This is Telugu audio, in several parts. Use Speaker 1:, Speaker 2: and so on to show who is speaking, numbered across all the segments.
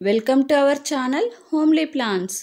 Speaker 1: welcome to our channel homely plans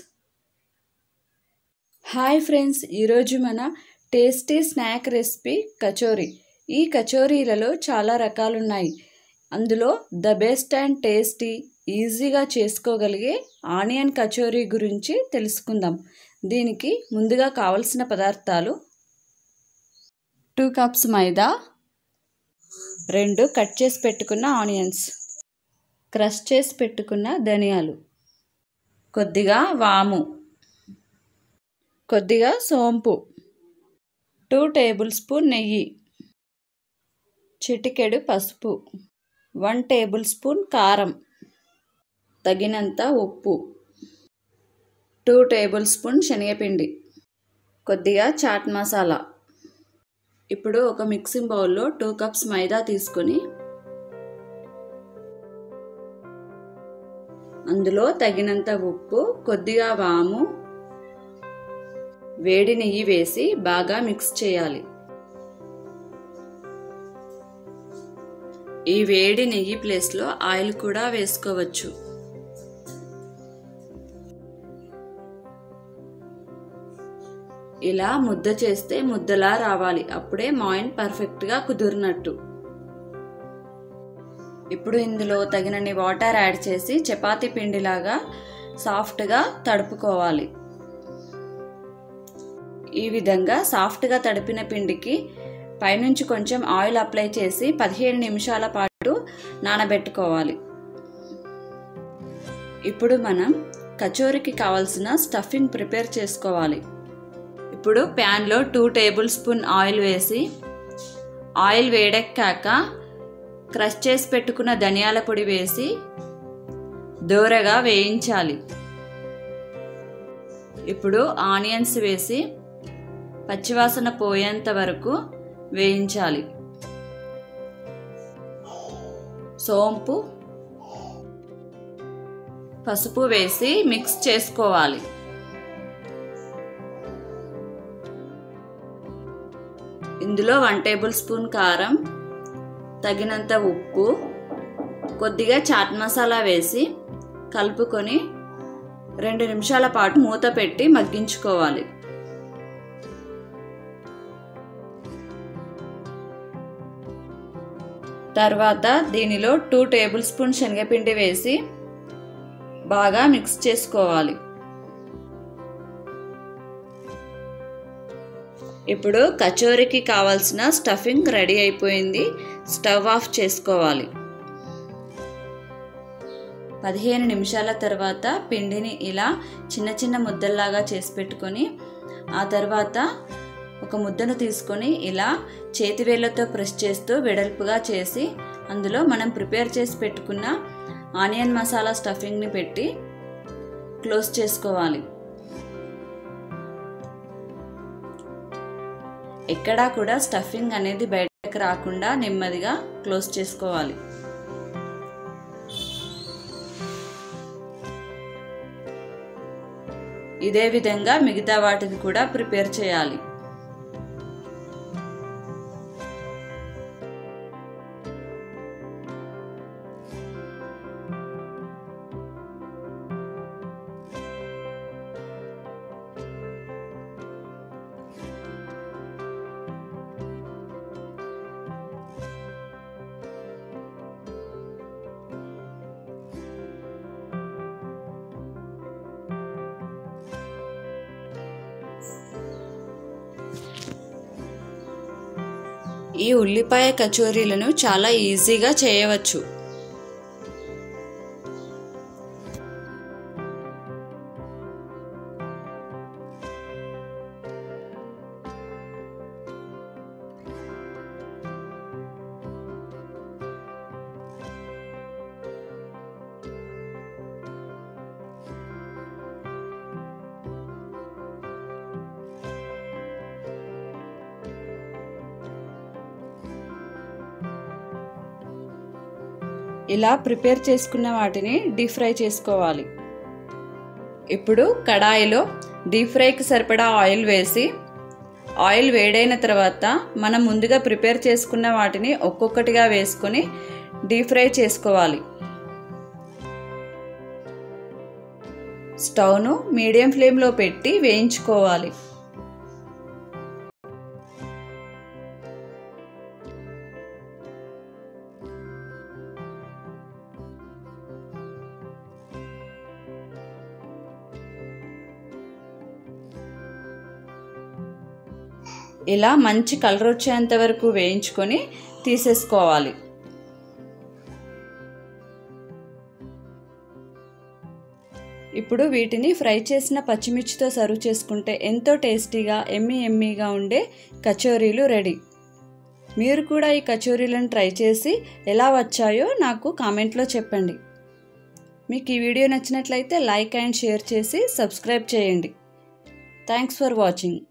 Speaker 1: hi friends ఈరోజు మన టేస్టీ స్నాక్ రెసిపీ కచోరీ ఈ కచోరీలలో చాలా రకాలున్నాయి అందులో ద బెస్ట్ అండ్ టేస్టీ ఈజీగా చేసుకోగలిగే ఆనియన్ కచోరీ గురించి తెలుసుకుందాం దీనికి ముందుగా కావలసిన పదార్థాలు టూ కప్స్ మైదా రెండు కట్ చేసి పెట్టుకున్న ఆనియన్స్ క్రష్ చేసి పెట్టుకున్న ధనియాలు కొద్దిగా వాము కొద్దిగా సోంపు టూ టేబుల్ స్పూన్ నెయ్యి చిటికెడు పసుపు వన్ టేబుల్ స్పూన్ కారం తగినంత ఉప్పు టూ టేబుల్ స్పూన్ శనగపిండి కొద్దిగా చాట్ మసాలా ఇప్పుడు ఒక మిక్సింగ్ బౌల్లో టూ కప్స్ మైదా తీసుకొని అందులో తగినంత ఉప్పు కొద్దిగా వాము వేడి నెయ్యి వేసి బాగా మిక్స్ చేయాలి ఈ వేడి నెయ్యి ప్లేస్లో ఆయిల్ కూడా వేసుకోవచ్చు ఇలా ముద్ద చేస్తే ముద్దలా రావాలి అప్పుడే మాయిన్ పర్ఫెక్ట్గా కుదిరినట్టు ఇప్పుడు ఇందులో తగినన్ని వాటర్ యాడ్ చేసి చపాతీ పిండిలాగా సాఫ్ట్గా తడుపుకోవాలి ఈ విధంగా సాఫ్ట్గా తడిపిన పిండికి పైనుంచి కొంచెం ఆయిల్ అప్లై చేసి పదిహేను నిమిషాల పాటు నానబెట్టుకోవాలి ఇప్పుడు మనం కచోరీకి కావాల్సిన స్టఫింగ్ ప్రిపేర్ చేసుకోవాలి ఇప్పుడు ప్యాన్లో టూ టేబుల్ స్పూన్ ఆయిల్ వేసి ఆయిల్ వేడెక్కాక క్రష్ చేసి పెట్టుకున్న ధనియాల పొడి వేసి దూరగా వేయించాలి ఇప్పుడు ఆనియన్స్ వేసి పచ్చివాసన పోయేంత వరకు వేయించాలి సోంపు పసుపు వేసి మిక్స్ చేసుకోవాలి ఇందులో వన్ టేబుల్ స్పూన్ కారం తగినంత ఉప్పు కొద్దిగా చాట్ మసాలా వేసి కలుపుకొని రెండు నిమిషాల పాటు మూత పెట్టి మగ్గించుకోవాలి తర్వాత దీనిలో టూ టేబుల్ స్పూన్ శనగపిండి వేసి బాగా మిక్స్ చేసుకోవాలి ఇప్పుడు కచోరీకి కావాల్సిన స్టఫింగ్ రెడీ అయిపోయింది స్టవ్ ఆఫ్ చేసుకోవాలి పదిహేను నిమిషాల తర్వాత పిండిని ఇలా చిన్న చిన్న ముద్దల్లాగా చేసి పెట్టుకొని ఆ తర్వాత ఒక ముద్దను తీసుకొని ఇలా చేతివేళ్లతో ప్రెస్ చేస్తూ వెడల్పుగా చేసి అందులో మనం ప్రిపేర్ చేసి పెట్టుకున్న ఆనియన్ మసాలా స్టఫింగ్ని పెట్టి క్లోజ్ చేసుకోవాలి ఎక్కడా కూడా స్టఫింగ్ అనేది బయటకు రాకుండా నెమ్మదిగా క్లోజ్ చేసుకోవాలి ఇదే విధంగా మిగతా వాటిని కూడా ప్రిపేర్ చేయాలి ఈ ఉల్లిపాయ కచోరీలను చాలా ఈజీగా చేయవచ్చు ఇలా ప్రిపేర్ చేసుకున్న వాటిని డీప్ ఫ్రై చేసుకోవాలి ఇప్పుడు కడాయిలో డీప్ ఫ్రైకి సరిపడా ఆయిల్ వేసి ఆయిల్ వేడైన తర్వాత మనం ముందుగా ప్రిపేర్ చేసుకున్న వాటిని ఒక్కొక్కటిగా వేసుకొని డీప్ ఫ్రై చేసుకోవాలి స్టవ్ను మీడియం ఫ్లేమ్లో పెట్టి వేయించుకోవాలి ఇలా మంచి కలర్ వచ్చేంత వరకు వేయించుకొని తీసేసుకోవాలి ఇప్పుడు వీటిని ఫ్రై చేసిన పచ్చిమిర్చితో సర్వ్ చేసుకుంటే ఎంతో టేస్టీగా ఎమ్మి ఎమ్మీగా ఉండే కచోరీలు రెడీ మీరు కూడా ఈ కచోరీలను ట్రై చేసి ఎలా వచ్చాయో నాకు కామెంట్లో చెప్పండి మీకు ఈ వీడియో నచ్చినట్లయితే లైక్ అండ్ షేర్ చేసి సబ్స్క్రైబ్ చేయండి థ్యాంక్స్ ఫర్ వాచింగ్